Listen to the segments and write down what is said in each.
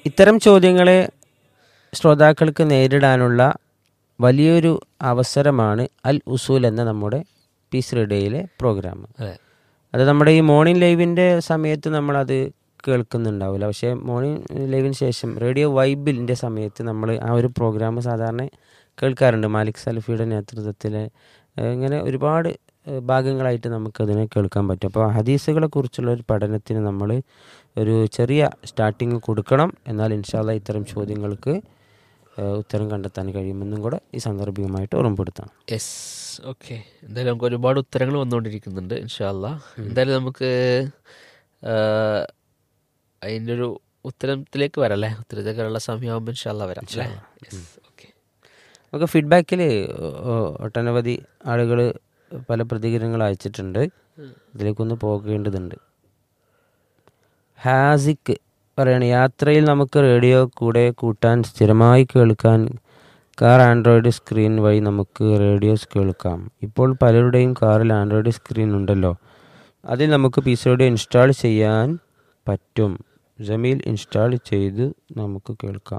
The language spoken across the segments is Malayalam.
ഇത്തരം ചോദ്യങ്ങളെ ശ്രോതാക്കൾക്ക് നേരിടാനുള്ള വലിയൊരു അവസരമാണ് അൽ ഉസൂൽ എന്ന നമ്മുടെ പീസ് റേഡിയോയിലെ പ്രോഗ്രാം അതെ അത് നമ്മുടെ ഈ മോർണിംഗ് ലൈവിൻ്റെ സമയത്ത് നമ്മളത് കേൾക്കുന്നുണ്ടാവില്ല പക്ഷേ മോർണിംഗ് ലൈവിന് ശേഷം റേഡിയോ വൈബിലിൻ്റെ സമയത്ത് നമ്മൾ ആ ഒരു പ്രോഗ്രാം സാധാരണ കേൾക്കാറുണ്ട് മാലിക് സലഫിയുടെ നേതൃത്വത്തിൽ ഏഹ് ഇങ്ങനെ ഒരുപാട് ഏഹ് ഭാഗങ്ങളായിട്ട് നമുക്കതിനെ കേൾക്കാൻ പറ്റും അപ്പോൾ ഹദീസുകളെ കുറിച്ചുള്ള ഒരു പഠനത്തിന് നമ്മൾ ഒരു ചെറിയ സ്റ്റാർട്ടിങ് കൊടുക്കണം എന്നാൽ ഇൻഷാല്ല ഇത്തരം ചോദ്യങ്ങൾക്ക് ഏഹ് ഉത്തരം കണ്ടെത്താൻ കഴിയുമെന്നും കൂടെ ഈ സാന്ദർഭികമായിട്ട് ഓർമ്മപ്പെടുത്താം യെസ് ഓക്കെ എന്തായാലും നമുക്ക് ഒരുപാട് ഉത്തരങ്ങൾ വന്നുകൊണ്ടിരിക്കുന്നുണ്ട് ഇൻഷാല്ല എന്തായാലും നമുക്ക് അതിൻ്റെ ഒരു ഉത്തരത്തിലേക്ക് വരാം അല്ലേ ഉത്തരത്തേക്കുള്ള സമയമാകുമ്പോൾ ഇൻഷാല്ല വരാം അല്ലേ യെസ് ഓക്കെ നമുക്ക് ഫീഡ്ബാക്കിൽ ഒട്ടനവധി ആളുകൾ പല പ്രതികരണങ്ങൾ അയച്ചിട്ടുണ്ട് ഇതിലേക്കൊന്ന് പോകേണ്ടതുണ്ട് ഹാസിക്ക് പറയാണ് യാത്രയിൽ നമുക്ക് റേഡിയോ കൂടെ കൂട്ടാൻ സ്ഥിരമായി കേൾക്കാൻ കാർ ആൻഡ്രോയിഡ് സ്ക്രീൻ വഴി നമുക്ക് റേഡിയോസ് കേൾക്കാം ഇപ്പോൾ പലരുടെയും കാറിൽ ആൻഡ്രോയിഡ് സ്ക്രീൻ ഉണ്ടല്ലോ അതിൽ നമുക്ക് പീസ് റേഡിയോ ഇൻസ്റ്റാൾ ചെയ്യാൻ പറ്റും ജമീൽ ഇൻസ്റ്റാൾ ചെയ്ത് നമുക്ക് കേൾക്കാം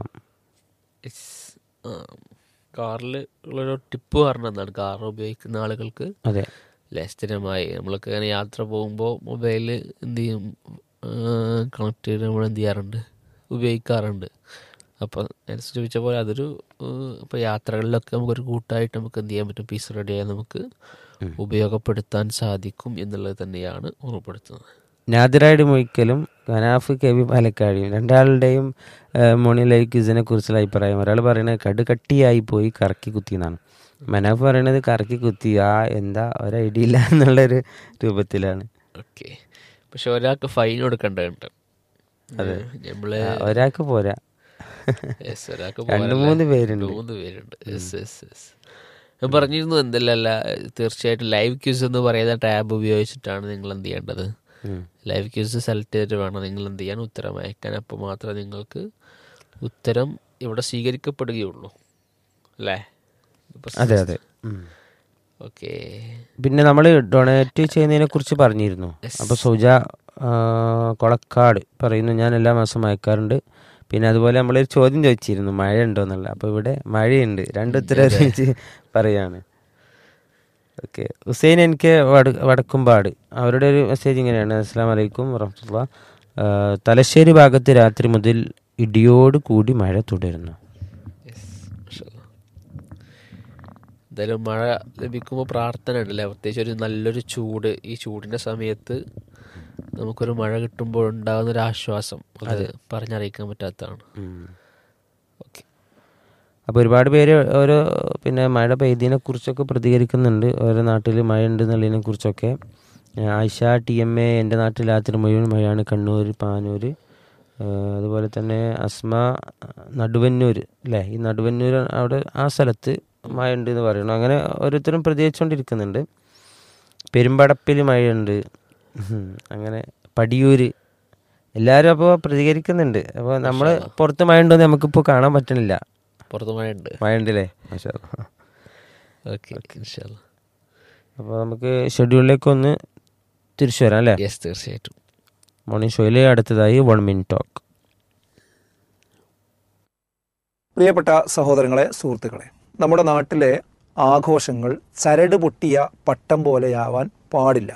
കാറിൽ ഉള്ളൊരു ടിപ്പ് പറഞ്ഞ എന്താണ് കാർ ഉപയോഗിക്കുന്ന ആളുകൾക്ക് അതെ അല്ലേ സ്ഥിരമായി നമ്മൾക്ക് ഇങ്ങനെ യാത്ര പോകുമ്പോൾ മൊബൈൽ എന്ത് ചെയ്യും കണക്ട് ചെയ്ത് നമ്മൾ എന്ത് ചെയ്യാറുണ്ട് ഉപയോഗിക്കാറുണ്ട് അപ്പോൾ ഞാൻ ചോദിച്ച പോലെ അതൊരു ഇപ്പോൾ യാത്രകളിലൊക്കെ നമുക്കൊരു കൂട്ടായിട്ട് നമുക്ക് എന്ത് ചെയ്യാൻ പറ്റും പീസ് റെഡിയായി നമുക്ക് ഉപയോഗപ്പെടുത്താൻ സാധിക്കും എന്നുള്ളത് തന്നെയാണ് ഓർമ്മപ്പെടുത്തുന്നത് നാദിറായിട്ട് മൊയ്ക്കലും ഖനാഫ് കെ വി പാലക്കാടിയും രണ്ടാളുടെയും മോണിലേക്ക് ഇതിനെ കുറിച്ചുള്ള അഭിപ്രായം ഒരാൾ പറയുന്നത് കടുകട്ടിയായി പോയി കറക്കി കുത്തി എന്നാണ് മനാഫ് പറയുന്നത് കറക്കി കുത്തി ആ എന്താ ഒരു ഐഡിയ ഇല്ല എന്നുള്ളൊരു രൂപത്തിലാണ് ഓക്കെ പക്ഷെ ഒരാൾക്ക് ഫൈൻ കൊടുക്കേണ്ടതുണ്ട് നമ്മള് ആ, ഒരാൾക്ക് പോരാ Yes, ഒരാൾക്ക് രണ്ട് പോരല്ലേ? മൂന്ന് പേരുണ്ട്. രണ്ട് മൂന്ന് പേരുണ്ട് യെസ് യെസ് യെസ് ഞാൻ പറഞ്ഞിരുന്നു എന്തല്ല തീർച്ചയായിട്ടും ലൈവ് ക്യൂസ് എന്ന് പറയുന്ന ടാബ് ഉപയോഗിച്ചിട്ടാണ് നിങ്ങൾ എന്ത് ചെയ്യേണ്ടത് ഉം. ലൈവ് ക്യൂസ് സെലക്ട് ചെയ്തിട്ട് വേണം നിങ്ങൾ എന്ത് ചെയ്യാൻ ഉത്തരം അയക്കാൻ അപ്പോൾ മാത്രമേ നിങ്ങൾക്ക് ഉത്തരം ഇവിടെ സ്വീകരിക്കപ്പെടുകയുള്ളൂ അല്ലേ അതെ അതെ ഉം. ഓക്കെ പിന്നെ നമ്മൾ ഡൊണേറ്റ് ചെയ്യുന്നതിനെ കുറിച്ച് പറഞ്ഞിരുന്നു അപ്പോൾ സുജ ആ, കൊളക്കാട് പറയുന്നു ഞാൻ എല്ലാ മാസവും അയക്കാറുണ്ട് പിന്നെ അതുപോലെ നമ്മളൊരു ചോദ്യം ചോദിച്ചിരുന്നു മഴ ഉണ്ടോ എന്നുള്ള അപ്പോൾ ഇവിടെ മഴയുണ്ട് രണ്ട് ഉത്തരം ഒരുമിച്ച് പറയാണ് ഓക്കെ ഹുസൈൻ എനിക്ക് വട വടക്കുംപാട് അവരുടെ ഒരു മെസ്സേജ് ഇങ്ങനെയാണ് അസ്സാം വലൈക്കും വറഹമുല്ല തലശ്ശേരി ഭാഗത്ത് രാത്രി മുതൽ ഇടിയോട് കൂടി മഴ തുടരുന്നു എന്തായാലും മഴ ലഭിക്കുമ്പോൾ പ്രാർത്ഥന ഉണ്ടല്ലേ പ്രത്യേകിച്ച് ഒരു നല്ലൊരു ചൂട് ഈ ചൂടിൻ്റെ സമയത്ത് നമുക്കൊരു മഴ കിട്ടുമ്പോൾ ഉണ്ടാകുന്ന ഒരു ആശ്വാസം അത് പറഞ്ഞറിയിക്കാൻ പറ്റാത്തതാണ് ഓക്കെ അപ്പോൾ ഒരുപാട് പേര് ഓരോ പിന്നെ മഴ പെയ്തതിനെ കുറിച്ചൊക്കെ പ്രതികരിക്കുന്നുണ്ട് ഓരോ നാട്ടിൽ മഴ ഉണ്ട് എന്നുള്ളതിനെ കുറിച്ചൊക്കെ ഏഹ് ആയിഷ ടി എം എ എൻ്റെ നാട്ടിൽ രാത്രി മുഴുവൻ മഴയാണ് കണ്ണൂർ പാനൂർ ഏഹ് അതുപോലെ തന്നെ അസ്മ നടുവന്നൂർ അല്ലേ ഈ നടുവന്നൂർ അവിടെ ആ സ്ഥലത്ത് മഴ ഉണ്ട് എന്ന് പറയുന്നു അങ്ങനെ ഓരോരുത്തരും പ്രതികരിച്ചുകൊണ്ടിരിക്കുന്നുണ്ട് പെരുമ്പടപ്പിൽ മഴയുണ്ട് ഉം. അങ്ങനെ പടിയൂര് എല്ലാവരും അപ്പോൾ പ്രതികരിക്കുന്നുണ്ട് അപ്പോൾ നമ്മൾ പുറത്ത് മഴ ഉണ്ടോ എന്ന് നമുക്കിപ്പോൾ കാണാൻ പറ്റണില്ല പുറത്ത് മഴ ഉണ്ട് മഴ ഉണ്ടല്ലേ മാഷാ ഓക്കെ ഇൻഷാല്ലാ അപ്പോൾ നമുക്ക് ഷെഡ്യൂളിലേക്ക് ഒന്ന് തിരിച്ചു വരാം അല്ലേ യെസ് തീർച്ചയായിട്ടും മോർണിംഗ് ഷോയിൽ അടുത്തതായി വൺ മിനിറ്റ് ടോക്ക് പ്രിയപ്പെട്ട സഹോദരങ്ങളെ സുഹൃത്തുക്കളെ നമ്മുടെ നാട്ടിലെ ആഘോഷങ്ങൾ ചരട് പൊട്ടിയ പട്ടം പോലെയാവാൻ പാടില്ല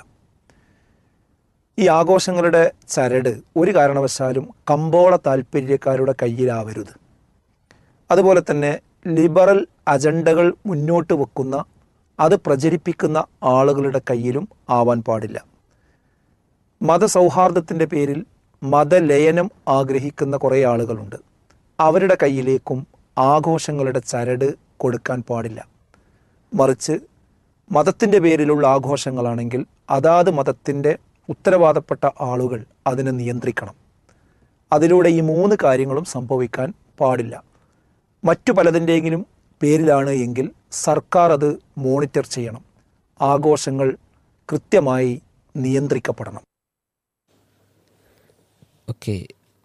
ഈ ആഘോഷങ്ങളുടെ ചരട് ഒരു കാരണവശാലും കമ്പോള താല്പര്യക്കാരുടെ കയ്യിലാവരുത് അതുപോലെ തന്നെ ലിബറൽ അജണ്ടകൾ മുന്നോട്ട് വെക്കുന്ന അത് പ്രചരിപ്പിക്കുന്ന ആളുകളുടെ കയ്യിലും ആവാൻ പാടില്ല മതസൗഹാർദ്ദത്തിൻ്റെ പേരിൽ മതലയനം ആഗ്രഹിക്കുന്ന കുറേ ആളുകളുണ്ട് അവരുടെ കയ്യിലേക്കും ആഘോഷങ്ങളുടെ ചരട് കൊടുക്കാൻ പാടില്ല മറിച്ച് മതത്തിൻ്റെ പേരിലുള്ള ആഘോഷങ്ങളാണെങ്കിൽ അതാത് മതത്തിൻ്റെ ഉത്തരവാദപ്പെട്ട ആളുകൾ അതിനെ നിയന്ത്രിക്കണം അതിലൂടെ ഈ മൂന്ന് കാര്യങ്ങളും സംഭവിക്കാൻ പാടില്ല മറ്റു പലതിൻ്റെയെങ്കിലും പേരിലാണ് എങ്കിൽ സർക്കാർ അത് മോണിറ്റർ ചെയ്യണം ആഘോഷങ്ങൾ കൃത്യമായി നിയന്ത്രിക്കപ്പെടണം ഓക്കെ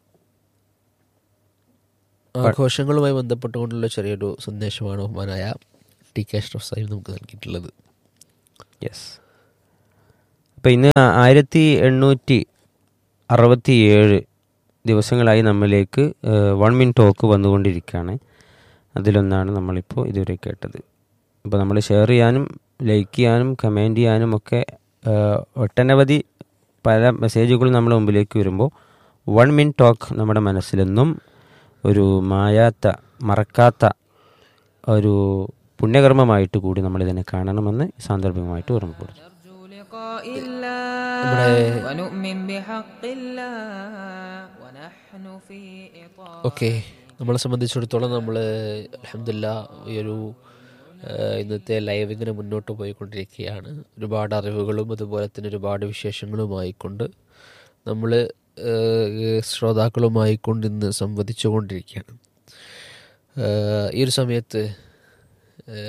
ആഘോഷങ്ങളുമായി ബന്ധപ്പെട്ടുകൊണ്ടുള്ള ചെറിയൊരു സന്ദേശമാണ് ബഹുമാനായ ടി കെ അഷ്റഫ് സാഹിബ് നമുക്ക് നൽകിയിട്ടുള്ളത് യെസ് അപ്പോൾ ഇന്ന് ആയിരത്തി എണ്ണൂറ്റി അറുപത്തി ഏഴ് ദിവസങ്ങളായി നമ്മിലേക്ക് വൺ മിൻ ടോക്ക് വന്നുകൊണ്ടിരിക്കുകയാണ് അതിലൊന്നാണ് നമ്മളിപ്പോൾ ഇതുവരെ കേട്ടത് അപ്പോൾ നമ്മൾ ഷെയർ ചെയ്യാനും ലൈക്ക് ചെയ്യാനും കമൻറ്റ് ചെയ്യാനും ഒക്കെ ഏഹ്, ഒട്ടനവധി പല മെസ്സേജുകൾ നമ്മുടെ മുമ്പിലേക്ക് വരുമ്പോൾ വൺ മിൻ ടോക്ക് നമ്മുടെ മനസ്സിലെന്നും ഒരു മായാത്ത മറക്കാത്ത ഒരു പുണ്യകർമ്മമായിട്ട് കൂടി നമ്മളിതിനെ കാണണമെന്ന് സാന്ദർഭികമായിട്ട് ഓർമ്മപ്പെടുന്നു نرجو لقاء الله ونؤمن بحق الله ونحن في إطاعة ഓക്കെ നമ്മളെ സംബന്ധിച്ചിടത്തോളം നമ്മൾ അലഹമില്ല ഈ ഒരു ആ, ഇന്നത്തെ ലൈവ് ഇങ്ങനെ മുന്നോട്ട് പോയിക്കൊണ്ടിരിക്കുകയാണ് ഒരുപാട് അറിവുകളും അതുപോലെ തന്നെ ഒരുപാട് വിശേഷങ്ങളുമായിക്കൊണ്ട് നമ്മൾ ശ്രോതാക്കളുമായിക്കൊണ്ട് ഇന്ന് സംവദിച്ചു കൊണ്ടിരിക്കുകയാണ് ആ, ഈ ഒരു സമയത്ത് ആ,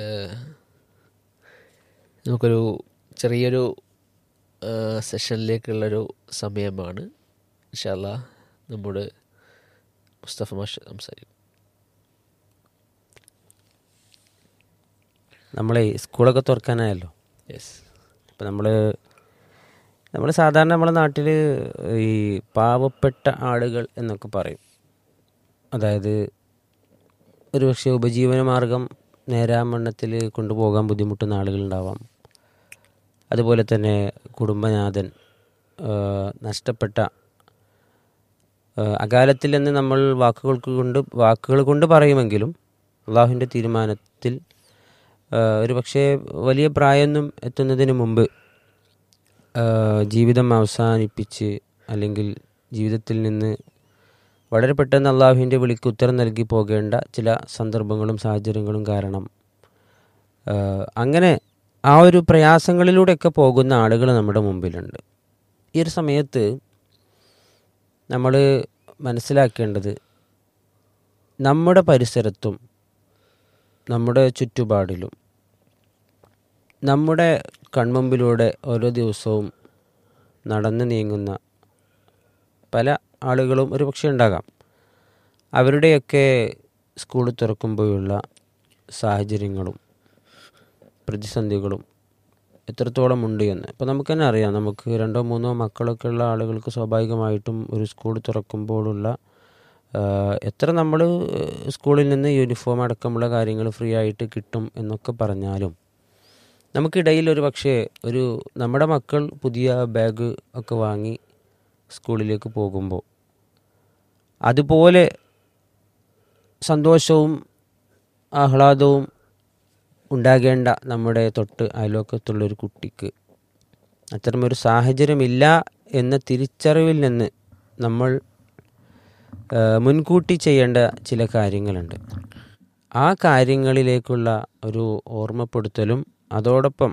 നമുക്കൊരു ചെറിയൊരു ആ, സെഷനിലേക്കുള്ളൊരു സമയമാണ് ഇൻഷാല്ല നമ്മുടെ മുസ്തഫ മാഷ് സംസാരിക്കും നമ്മളെ സ്കൂളൊക്കെ തുറക്കാനായല്ലോ യെസ് ഇപ്പം നമ്മൾ നമ്മൾ സാധാരണ നമ്മുടെ നാട്ടിൽ ഈ പാവപ്പെട്ട ആളുകൾ എന്നൊക്കെ പറയും അതായത് ഒരു പക്ഷേ ഉപജീവന മാർഗം നേരാമണ്ണത്തിൽ കൊണ്ടുപോകാൻ ബുദ്ധിമുട്ടുന്ന ആളുകളുണ്ടാവാം അതുപോലെ തന്നെ കുടുംബനാഥൻ ആ, നഷ്ടപ്പെട്ട ആ, അകാലത്തിൽ എന്ന് നമ്മൾ വാക്കുകൾക്ക് കൊണ്ട് വാക്കുകൾ കൊണ്ട് പറയുമെങ്കിലും അള്ളാഹുവിൻ്റെ തീരുമാനത്തിൽ ആ, ഒരു പക്ഷേ വലിയ പ്രായമൊന്നും എത്തുന്നതിന് മുമ്പ് ആ, ജീവിതം അവസാനിപ്പിച്ച് അല്ലെങ്കിൽ ജീവിതത്തിൽ നിന്ന് വളരെ പെട്ടെന്ന് അള്ളാഹുവിൻ്റെ വിളിക്ക് ഉത്തരം നൽകി പോകേണ്ട ചില സന്ദർഭങ്ങളും സാഹചര്യങ്ങളും കാരണം ആ, അങ്ങനെ ആ ഒരു പ്രയാസങ്ങളിലൂടെയൊക്കെ പോകുന്ന ആളുകൾ നമ്മുടെ മുമ്പിലുണ്ട് ഈ ഒരു സമയത്ത് നമ്മൾ മനസ്സിലാക്കേണ്ടത് നമ്മുടെ പരിസരത്തും നമ്മുടെ ചുറ്റുപാടിലും നമ്മുടെ കൺമുമ്പിലൂടെ ഓരോ ദിവസവും നടന്നു നീങ്ങുന്ന പല ആളുകളും ഒരു പക്ഷേ ഉണ്ടാകാം അവരുടെയൊക്കെ സ്കൂൾ തുറക്കുമ്പോഴുള്ള സാഹചര്യങ്ങളും പ്രതിസന്ധികളും എത്രത്തോളം ഉണ്ട് എന്ന് ഇപ്പോൾ നമുക്ക് തന്നെ അറിയാം നമുക്ക് രണ്ടോ മൂന്നോ മക്കളൊക്കെ ഉള്ള ആളുകൾക്ക് സ്വാഭാവികമായിട്ടും ഒരു സ്കൂൾ തുറക്കുമ്പോഴുള്ള ആ, എത്ര നമ്മൾ സ്കൂളിൽ നിന്ന് യൂണിഫോം അടക്കമുള്ള കാര്യങ്ങൾ ഫ്രീ ആയിട്ട് കിട്ടും എന്നൊക്കെ പറഞ്ഞാലും നമുക്കിടയിൽ ഒരു പക്ഷേ ഒരു നമ്മുടെ മക്കൾ പുതിയ ബാഗ് ഒക്കെ വാങ്ങി സ്കൂളിലേക്ക് പോകുമ്പോൾ അതുപോലെ സന്തോഷവും ആഹ്ലാദവും ഉണ്ടാകേണ്ട നമ്മുടെ തൊട്ട് അയൽവക്കത്തുള്ളൊരു കുട്ടിക്ക് അത്തരമൊരു സാഹചര്യമില്ല എന്ന തിരിച്ചറിവിൽ നിന്ന് നമ്മൾ ആ, മുൻകൂട്ടി ചെയ്യേണ്ട ചില കാര്യങ്ങളുണ്ട് ആ കാര്യങ്ങളിലേക്കുള്ള ഒരു ഓർമ്മപ്പെടുത്തലും അതോടൊപ്പം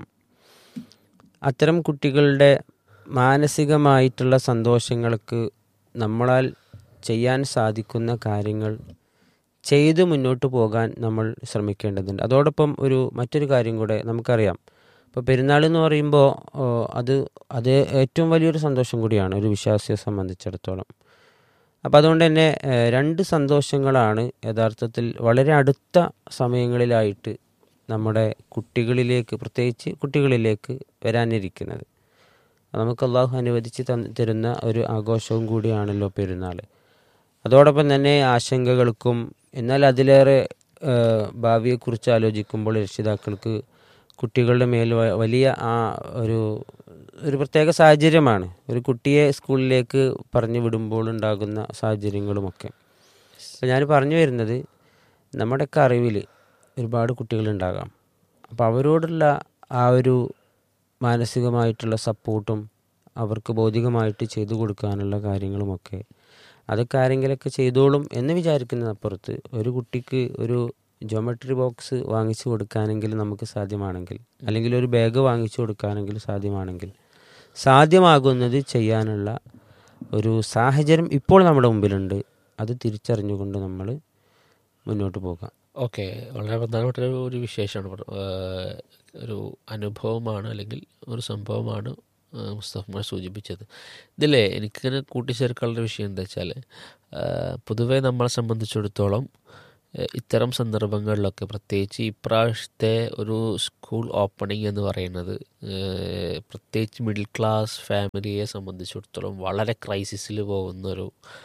അത്തരം കുട്ടികളുടെ മാനസികമായിട്ടുള്ള സന്തോഷങ്ങൾക്ക് നമ്മളാൽ ചെയ്യാൻ സാധിക്കുന്ന കാര്യങ്ങൾ ചെയ്ത് മുന്നോട്ട് പോകാൻ നമ്മൾ ശ്രമിക്കേണ്ടതുണ്ട് അതോടൊപ്പം ഒരു മറ്റൊരു കാര്യം കൂടെ നമുക്കറിയാം ഇപ്പോൾ പെരുന്നാൾ എന്ന് പറയുമ്പോൾ ഓ, അത് അത് ഏറ്റവും വലിയൊരു സന്തോഷം കൂടിയാണ് ഒരു വിശ്വാസിയെ സംബന്ധിച്ചിടത്തോളം അപ്പോൾ അതുകൊണ്ട് തന്നെ ഏഹ്, രണ്ട് സന്തോഷങ്ങളാണ് യഥാർത്ഥത്തിൽ വളരെ അടുത്ത സമയങ്ങളിലായിട്ട് നമ്മുടെ കുട്ടികളിലേക്ക് പ്രത്യേകിച്ച് കുട്ടികളിലേക്ക് വരാനിരിക്കുന്നത് അത് നമുക്ക് അള്ളാഹു അനുവദിച്ച് തന്ന് തരുന്ന ഒരു ആഘോഷവും കൂടിയാണല്ലോ പെരുന്നാൾ അതോടൊപ്പം തന്നെ ആശങ്കകൾക്കും എന്നാൽ അതിലേറെ ഏഹ്, ഭാവിയെക്കുറിച്ച് ആലോചിക്കുമ്പോൾ രക്ഷിതാക്കൾക്ക് കുട്ടികളുടെ മേൽ വ- വലിയ ആ ഒരു ഒരു പ്രത്യേക സാഹചര്യമാണ് ഒരു കുട്ടിയെ സ്കൂളിലേക്ക് പറഞ്ഞു വിടുമ്പോൾ ഉണ്ടാകുന്ന സാഹചര്യങ്ങളുമൊക്കെ അപ്പോൾ ഞാൻ പറഞ്ഞു വരുന്നത് നമ്മുടെയൊക്കെ അറിവിൽ ഒരുപാട് കുട്ടികളുണ്ടാകാം അപ്പോൾ അവരോടുള്ള ആ ഒരു മാനസികമായിട്ടുള്ള സപ്പോർട്ടും അവർക്ക് ഭൗതികമായിട്ട് ചെയ്തു കൊടുക്കാനുള്ള കാര്യങ്ങളുമൊക്കെ അതൊക്കെ ആരെങ്കിലുമൊക്കെ ചെയ്തോളും എന്ന് വിചാരിക്കുന്നതിനപ്പുറത്ത് ഒരു കുട്ടിക്ക് ഒരു ജോമെട്രി ബോക്സ് വാങ്ങിച്ചു കൊടുക്കാനെങ്കിൽ നമുക്ക് സാധ്യമാണെങ്കിൽ അല്ലെങ്കിൽ ഒരു ബാഗ് വാങ്ങിച്ചു കൊടുക്കാനെങ്കിൽ സാധ്യമാണെങ്കിൽ സാധ്യമാകുന്നത് ചെയ്യാനുള്ള ഒരു സാഹചര്യം ഇപ്പോൾ നമ്മുടെ മുമ്പിലുണ്ട് അത് തിരിച്ചറിഞ്ഞുകൊണ്ട് നമ്മൾ മുന്നോട്ട് പോകാം ഓക്കെ വളരെ പ്രധാനപ്പെട്ട ഒരു- ഒരു വിശേഷമാണ് പറ- ഏഹ് ഒരു അനുഭവമാണ് അല്ലെങ്കിൽ ഒരു സംഭവമാണ് ഏഹ് മുസ്തഫ സൂചിപ്പിച്ചത് ഇതിലെ എനിക്കിങ്ങനെ കൂട്ടിച്ചേർക്കാനുള്ള വിഷയം എന്താ വെച്ചാൽ പൊതുവെ നമ്മളെ സംബന്ധിച്ചിടത്തോളം ഏഹ് ഇത്തരം സന്ദർഭങ്ങളിലൊക്കെ പ്രത്യേകിച്ച് ഇപ്രാവശ്യത്തെ ഒരു സ്കൂൾ ഓപ്പണിംഗ് എന്ന് പറയുന്നത് ഏഹ് പ്രത്യേകിച്ച് മിഡിൽ ക്ലാസ് ഫാമിലിയെ സംബന്ധിച്ചിടത്തോളം വളരെ ക്രൈസിസിൽ പോകുന്ന ഒരു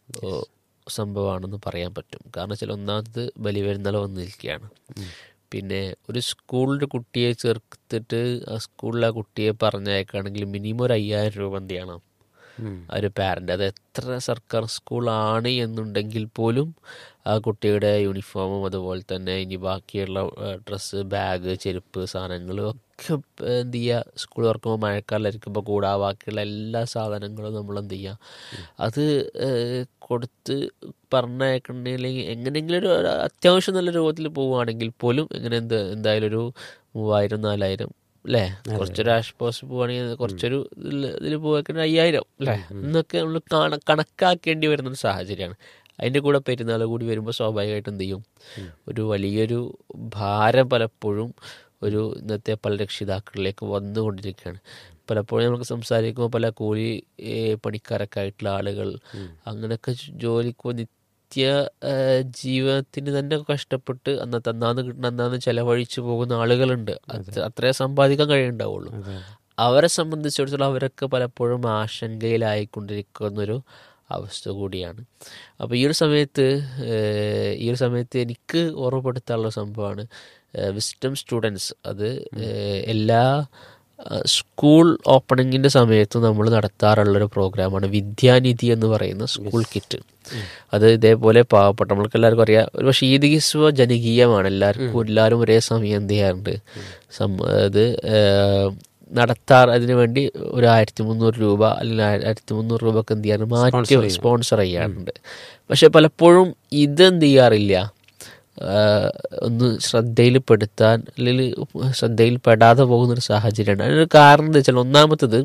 ഓ, സംഭവമാണെന്ന് പറയാൻ പറ്റും കാരണം വെച്ചാൽ ഒന്നാമത് ബലിപെരുന്നാൾ വന്ന് നിൽക്കുകയാണ് പിന്നെ ഒരു സ്കൂളിൽ കുട്ടിയെ ചേർത്തിട്ട് ആ സ്കൂളിൽ ആ കുട്ടിയെ പറഞ്ഞയക്കുകയാണെങ്കിൽ മിനിമം ഒരു അയ്യായിരം രൂപ എന്ത് ചെയ്യണം ആ ഒരു പാരൻ്റ് അത് എത്ര സർക്കാർ സ്കൂളാണ് എന്നുണ്ടെങ്കിൽ പോലും ആ കുട്ടിയുടെ യൂണിഫോമും അതുപോലെ തന്നെ ഇനി ബാക്കിയുള്ള ഡ്രസ്സ് ബാഗ് ചെരുപ്പ് സാധനങ്ങൾ ഒക്കെ ഏ, എന്ത് ചെയ്യുക സ്കൂൾ തുറക്കുമ്പോൾ മഴക്കാലമായിരിക്കുമ്പോൾ കൂടാ ബാക്കിയുള്ള എല്ലാ സാധനങ്ങളും നമ്മൾ എന്ത് ചെയ്യുക അത് ഏ, കൊടുത്ത് പറഞ്ഞയക്കണമെങ്കിൽ എങ്ങനെയെങ്കിലും ഒരു ഒരു അത്യാവശ്യം നല്ല രൂപത്തിൽ പോവുകയാണെങ്കിൽ പോലും എങ്ങനെ എന്ത് എന്തായാലും ഒരു മൂവായിരം നാലായിരം അല്ലേ കുറച്ചൊരു ആഷ്പോസ് പോവുകയാണെങ്കിൽ കുറച്ചൊരു ഇതിൽ പോവാണെങ്കിൽ അയ്യായിരം അല്ലേ എന്നൊക്കെ നമ്മൾ കണ കണക്കാക്കേണ്ടി വരുന്ന ഒരു സാഹചര്യമാണ് അതിൻ്റെ കൂടെ പെരുന്നാൾ കൂടി വരുമ്പോൾ സ്വാഭാവികമായിട്ടും എന്ത് ചെയ്യും ഒരു വലിയൊരു ഭാരം പലപ്പോഴും ഒരു ഇന്നത്തെ പല രക്ഷിതാക്കളിലേക്ക് വന്നുകൊണ്ടിരിക്കുകയാണ് പലപ്പോഴും നമുക്ക് സംസാരിക്കുമ്പോൾ പല കൂലി ഏ, പണിക്കാരൊക്കെ ആയിട്ടുള്ള ആളുകൾ അങ്ങനെയൊക്കെ ജോലിക്ക് നിത്യ ഏ, ജീവിതത്തിന് തന്നെ കഷ്ടപ്പെട്ട് അന്നത്തെ അന്നാന്ന് കിട്ടുന്ന അന്നാന്ന് ചെലവഴിച്ചു പോകുന്ന ആളുകളുണ്ട് അത് അത്രേ സമ്പാദിക്കാൻ കഴിയുണ്ടാവുള്ളൂ അവരെ സംബന്ധിച്ചിടത്തോളം അവരൊക്കെ പലപ്പോഴും ആശങ്കയിലായിക്കൊണ്ടിരിക്കുന്നൊരു അവസ്ഥ കൂടിയാണ് അപ്പോൾ ഈ ഒരു സമയത്ത് ഏഹ്, ഈ ഒരു സമയത്ത് എനിക്ക് ഓർമ്മപ്പെടുത്താനുള്ള സംഭവമാണ് വിസ്റ്റം സ്റ്റുഡൻസ് അത് ഏഹ്, എല്ലാ ആ, സ്കൂൾ ഓപ്പണിങ്ങിൻ്റെ സമയത്ത് നമ്മൾ നടത്താറുള്ളൊരു പ്രോഗ്രാമാണ് വിദ്യാനിധി എന്ന് പറയുന്ന സ്കൂൾ കിറ്റ് അത് ഇതേപോലെ പാവപ്പെട്ട നമ്മൾക്ക് എല്ലാവർക്കും അറിയാം ഒരു പക്ഷേ ഈദികിസ്വ ജനകീയമാണ് എല്ലാവർക്കും എല്ലാവരും ഒരേ സമയം എന്ത് ചെയ്യാറുണ്ട് സം- അത് ഏഹ്, നടത്താർ അതിനു വേണ്ടി ഒരു ആയിരത്തി മുന്നൂറ് രൂപ അല്ലെങ്കിൽ ആയിരത്തി മുന്നൂറ് രൂപ ഒക്കെ എന്ത് ചെയ്യാറ് മാറ്റി സ്പോൺസർ ചെയ്യാറുണ്ട് പക്ഷെ പലപ്പോഴും ഇത് എന്ത് ചെയ്യാറില്ല ആഹ് ഒന്ന് ശ്രദ്ധയിൽപ്പെടുത്താൻ അല്ലെങ്കിൽ ശ്രദ്ധയിൽ പെടാതെ പോകുന്നൊരു സാഹചര്യമാണ് അതിനൊരു കാരണം എന്താ വെച്ചാൽ ഒന്നാമത്തത്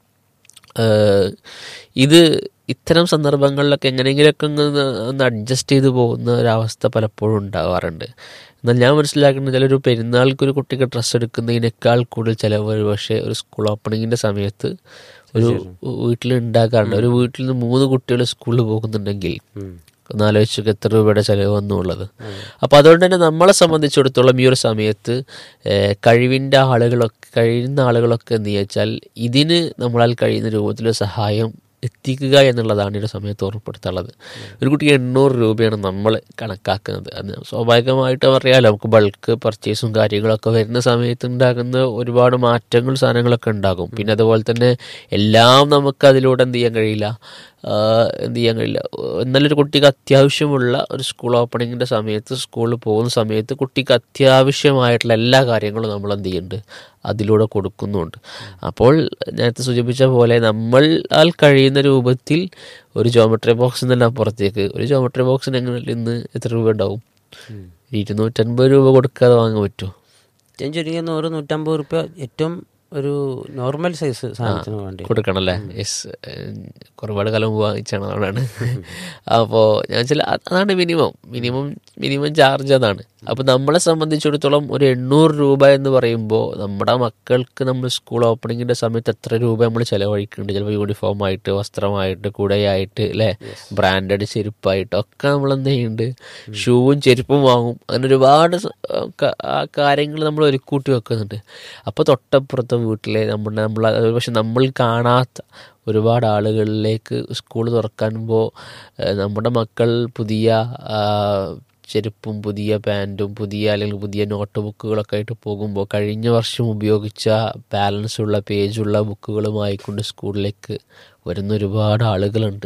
ആഹ് ഇത് ഇത്തരം സന്ദർഭങ്ങളിലൊക്കെ എങ്ങനെയെങ്കിലുമൊക്കെ ഒന്ന് ഒന്ന് അഡ്ജസ്റ്റ് ചെയ്ത് പോകുന്ന ഒരവസ്ഥ പലപ്പോഴും ഉണ്ടാവാറുണ്ട് എന്നാൽ ഞാൻ മനസ്സിലാക്കുന്നത് ചില ഒരു പെരുന്നാൾക്ക് ഒരു കുട്ടിക്ക് ഡ്രസ്സ് എടുക്കുന്നതിനേക്കാൾ കൂടുതൽ ചിലവ് ഒരു പക്ഷേ ഒരു സ്കൂൾ ഓപ്പണിങ്ങിൻ്റെ സമയത്ത് ഒരു വീട്ടിൽ ഉണ്ടാക്കാറുണ്ട് ഒരു വീട്ടിൽ നിന്ന് മൂന്ന് കുട്ടികൾ സ്കൂളിൽ പോകുന്നുണ്ടെങ്കിൽ ഒന്ന് ആലോചിച്ചു എത്ര രൂപയുടെ ചിലവ് വന്നുള്ളത് അപ്പോൾ അതുകൊണ്ട് തന്നെ നമ്മളെ സംബന്ധിച്ചിടത്തോളം ഈ ഒരു സമയത്ത് ഏഹ്, കഴിവിൻ്റെ ആളുകളൊക്കെ കഴിയുന്ന ആളുകളൊക്കെ എന്ത് വെച്ചാൽ ഇതിന് നമ്മളാൽ കഴിയുന്ന രൂപത്തിലൊരു സഹായം എത്തിക്കുക എന്നുള്ളതാണ് ഈ ഒരു സമയത്ത് ഓർമ്മപ്പെടുത്താനുള്ളത് ഒരു കുട്ടിക്ക് എണ്ണൂറ് രൂപയാണ് നമ്മൾ കണക്കാക്കുന്നത് അത് സ്വാഭാവികമായിട്ടും അറിയാമല്ലോ നമുക്ക് ബൾക്ക് പർച്ചേസും കാര്യങ്ങളൊക്കെ വരുന്ന സമയത്ത് ഉണ്ടാകുന്ന ഒരുപാട് മാറ്റങ്ങൾ സാധനങ്ങളൊക്കെ ഉണ്ടാകും പിന്നെ അതുപോലെ തന്നെ എല്ലാം നമുക്ക് അതിലൂടെ എന്ത് ചെയ്യാൻ കഴിയില്ല ആഹ് എന്ത് ചെയ്യാൻ കഴിയില്ല എന്നാലൊരു കുട്ടിക്ക് അത്യാവശ്യമുള്ള ഒരു സ്കൂൾ ഓപ്പണിങ്ങിൻ്റെ സമയത്ത് സ്കൂളിൽ പോകുന്ന സമയത്ത് കുട്ടിക്ക് അത്യാവശ്യമായിട്ടുള്ള എല്ലാ കാര്യങ്ങളും നമ്മൾ എന്ത് ചെയ്യുന്നുണ്ട് അതിലൂടെ കൊടുക്കുന്നുണ്ട് അപ്പോൾ നേരത്തെ സൂചിപ്പിച്ച പോലെ നമ്മൾ ആൽ കഴിയുന്ന രൂപത്തിൽ ഒരു ജോമെട്രി ബോക്സിൽ നിന്ന് അപ്പുറത്തേക്ക് ഒരു ജോമെട്രി ബോക്സിന് എങ്ങനെ ഇന്ന് എത്ര രൂപ ഉണ്ടാവും ഇരുന്നൂറ്റൻപത് രൂപ കൊടുക്കാതെ വാങ്ങാൻ പറ്റുമോ ഞാൻ ചുരുങ്ങിയ നൂറ് നൂറ്റമ്പത് റുപ്യ ഏറ്റവും ഒരു നോർമൽ സൈസ് സാധനത്തിന് വേണ്ടി കൊടുക്കണം അല്ലേ യെസ് ഒരുപാട് കാലം മുമ്പ് വാങ്ങിച്ചാണ് അതാണ് അപ്പോൾ ഞാൻ വെച്ചാൽ അതാണ് മിനിമം മിനിമം മിനിമം ചാർജ് അതാണ് അപ്പോൾ നമ്മളെ സംബന്ധിച്ചിടത്തോളം ഒരു എണ്ണൂറ് രൂപ എന്ന് പറയുമ്പോൾ നമ്മുടെ മക്കൾക്ക് നമ്മൾ സ്കൂൾ ഓപ്പണിങ്ങിൻ്റെ സമയത്ത് എത്ര രൂപ നമ്മൾ ചിലവഴിക്കുന്നുണ്ട് ചിലപ്പോൾ യൂണിഫോം ആയിട്ട് വസ്ത്രമായിട്ട് കുടയായിട്ട് അല്ലേ ബ്രാൻഡഡ് ചെരുപ്പായിട്ട് ഒക്കെ നമ്മൾ എന്ത് ചെയ്യുന്നുണ്ട് ഷൂവും ചെരുപ്പും വാങ്ങും അങ്ങനെ ഒരുപാട് സ- ക- ആ കാര്യങ്ങൾ നമ്മൾ ഒരുക്കൂട്ടി വെക്കുന്നുണ്ട് അപ്പോൾ തൊട്ടപ്പുറത്തെ വീട്ടിലെ നമ്മുടെ നമ്മൾ പക്ഷെ നമ്മൾ കാണാത്ത ഒരുപാട് ആളുകളിലേക്ക് സ്കൂൾ തുറക്കുമ്പോൾ നമ്മുടെ മക്കൾ പുതിയ ആ, ചെരുപ്പും പുതിയ പാൻറ്റും പുതിയ അല്ലെങ്കിൽ പുതിയ നോട്ട് ബുക്കുകളൊക്കെ ആയിട്ട് പോകുമ്പോൾ കഴിഞ്ഞ വർഷം ഉപയോഗിച്ച ബാലൻസ് ഉള്ള പേജുള്ള ബുക്കുകളുമായി സ്കൂളിലേക്ക് വരുന്ന ഒരുപാട് ആളുകളുണ്ട്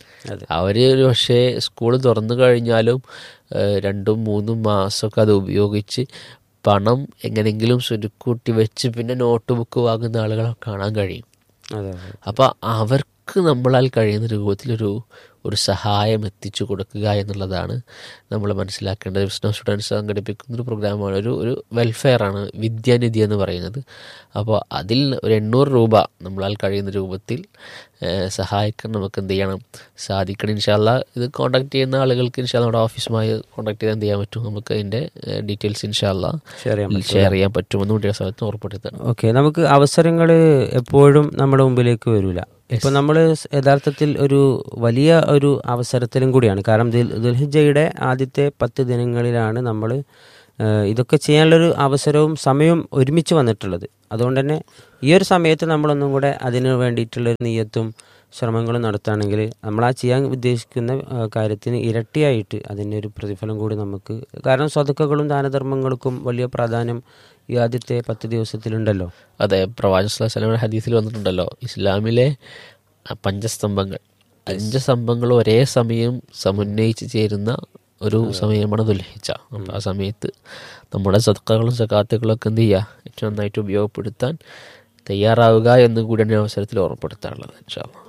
അവർ ഒരു പക്ഷേ സ്കൂൾ തുറന്നു കഴിഞ്ഞാലും ഏഹ്, രണ്ടും മൂന്നും മാസമൊക്കെ അത് ഉപയോഗിച്ച് പണം എങ്ങനെയെങ്കിലും സ്വരുക്കൂട്ടി വെച്ച് പിന്നെ നോട്ട് ബുക്ക് വാങ്ങുന്ന ആളുകളെ കാണാൻ കഴിയും അതെ അതെ അപ്പോൾ അവർക്ക് നമ്മളാൽ കഴിയുന്ന രൂപത്തിലൊരു ഒരു സഹായം എത്തിച്ചു കൊടുക്കുക എന്നുള്ളതാണ് നമ്മൾ മനസ്സിലാക്കേണ്ടത് ബിസിനസ് സ്റ്റുഡൻസ് സംഘടിപ്പിക്കുന്ന ഒരു പ്രോഗ്രാമാണ് ഒരു ഒരു വെൽഫെയറാണ് വിദ്യാനിധി എന്ന് പറയുന്നത് അപ്പോൾ അതിൽ ഒരു എണ്ണൂറ് രൂപ നമ്മളാൽ കഴിയുന്ന രൂപത്തിൽ ഏഹ്, സഹായിക്കാൻ നമുക്ക് എന്ത് ചെയ്യണം സാധിക്കണം ഇൻഷാല്ല ഇത് കോൺടാക്ട് ചെയ്യുന്ന ആളുകൾക്ക് ഇൻഷാല്ല നമ്മുടെ ഓഫീസുമായി കോൺടാക്ട് ചെയ്താൽ എന്ത് ചെയ്യാൻ പറ്റും നമുക്ക് അതിൻ്റെ ഡീറ്റെയിൽസ് ഇൻഷാല്ല ഷെയർ ചെയ്യാൻ ഷെയർ ചെയ്യാൻ പറ്റുമെന്ന് കൂടി ആ സമയത്ത് ഉറപ്പെടുത്തണം ഓക്കെ നമുക്ക് അവസരങ്ങൾ എപ്പോഴും നമ്മുടെ മുമ്പിലേക്ക് വരില്ല ഇപ്പൊ നമ്മൾ യഥാർത്ഥത്തിൽ ഒരു വലിയ ഒരു അവസരത്തിലും കൂടിയാണ് കാരണം ദുൽ- ദുൽഹിജ്ജയുടെ ആദ്യത്തെ പത്ത് ദിനങ്ങളിലാണ് നമ്മൾ ഇതൊക്കെ ചെയ്യാനുള്ളൊരു അവസരവും സമയവും ഒരുമിച്ച് വന്നിട്ടുള്ളത് അതുകൊണ്ട് തന്നെ ഈ ഒരു സമയത്ത് നമ്മളൊന്നും കൂടെ അതിന് വേണ്ടിയിട്ടുള്ളൊരു നീയത്തും ശ്രമങ്ങളും നടത്തുകയാണെങ്കിൽ നമ്മൾ ആ ചെയ്യാൻ ഉദ്ദേശിക്കുന്ന ആ, കാര്യത്തിന് ഇരട്ടിയായിട്ട് അതിൻ്റെ ഒരു പ്രതിഫലം കൂടി നമുക്ക് കാരണം സ്വതക്കകളും ദാനധർമ്മങ്ങൾക്കും വലിയ പ്രാധാന്യം ഈ ആദ്യത്തെ പത്ത് ദിവസത്തിലുണ്ടല്ലോ അതെ പ്രവാചക സ്വലമിയുടെ ഹദീസിൽ വന്നിട്ടുണ്ടല്ലോ ഇസ്ലാമിലെ ആ പഞ്ചസ്തംഭങ്ങൾ അഞ്ച് സ്തംഭങ്ങൾ ഒരേ സമയം സമന്വയിച്ച് ചേരുന്ന ഒരു സമയമാണ് ദുൽഹിച്ച അപ്പം ആ സമയത്ത് നമ്മുടെ സദക്കകളും സക്കാത്തുകളും ഒക്കെ എന്ത് ചെയ്യുക ഏറ്റവും നന്നായിട്ട് ഉപയോഗപ്പെടുത്താൻ തയ്യാറാവുക എന്ന് കൂടിയാണ് ഈ അവസരത്തിൽ ഓർമ്മപ്പെടുത്താനുള്ളത് ഇൻഷാ അല്ലാ.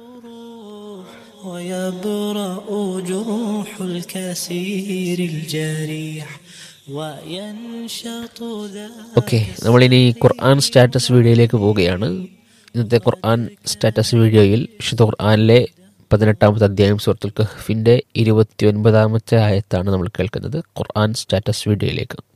ويبرأ جروح الكثير الجريح وينشط ذا ഓക്കെ നമ്മളിനി ഖുർആൻ സ്റ്റാറ്റസ് വീഡിയോയിലേക്ക് പോവുകയാണ് ഇന്നത്തെ ഖുർആൻ സ്റ്റാറ്റസ് വീഡിയോയിൽ വിശുദ്ധ ഖുർആനിലെ പതിനെട്ടാമത്തെ അധ്യായം സുഹൃത്തുൽ കഹ്ഫിൻ്റെ ഇരുപത്തി ഒൻപതാമത്തെ ആയത്താണ് നമ്മൾ കേൾക്കുന്നത് ഖുർആൻ സ്റ്റാറ്റസ് വീഡിയോയിലേക്ക്